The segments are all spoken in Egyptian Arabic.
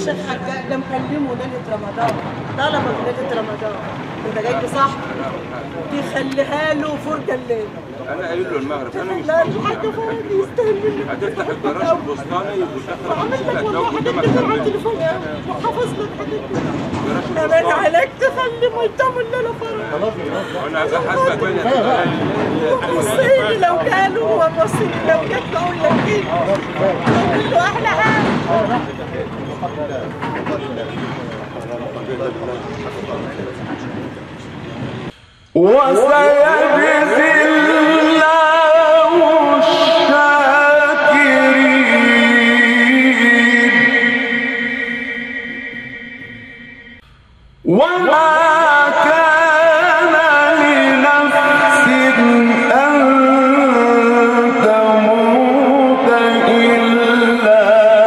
الشيخ حجاج ده مكلمه ليله رمضان طلبك ليله رمضان انت جاي صاحبي تخليها له فرجه الليل انا قايل له المغرب انا مش لا الحاج فؤاد يستاهل منك هتفتح الجراج الوسطاني وتدخل وعملت الشقه لك والله هتلاقي حاجات قدامك كتير على البيت. التليفون يا وحافظ لك حاجات كتير الجراج امان الوسطاني عليك تخلي ميتم الليله فرج وانا بحاسبك بين وصيني لو قالوا وصيني لو جت بقول لك ايه اقول له احلى حاجه وسيجزي الله الشاكرين وما كان لنفس أن تموت إلا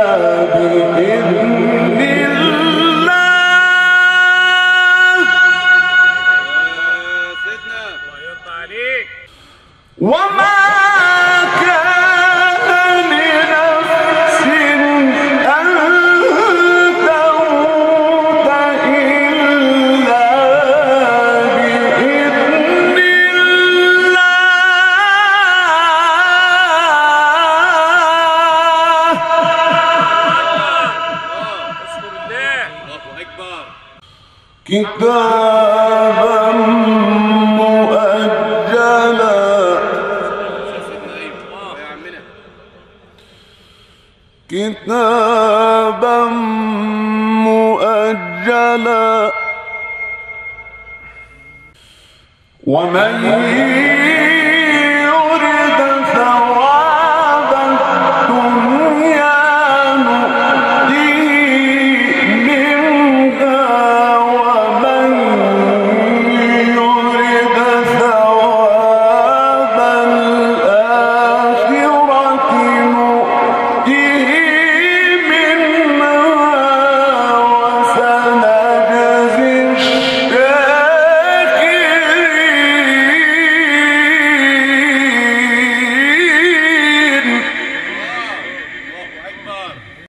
بإذن الله وما كان لنفس أن تموت إلا بإذن الله كتابا مؤجلا كتابا مؤجلا ومن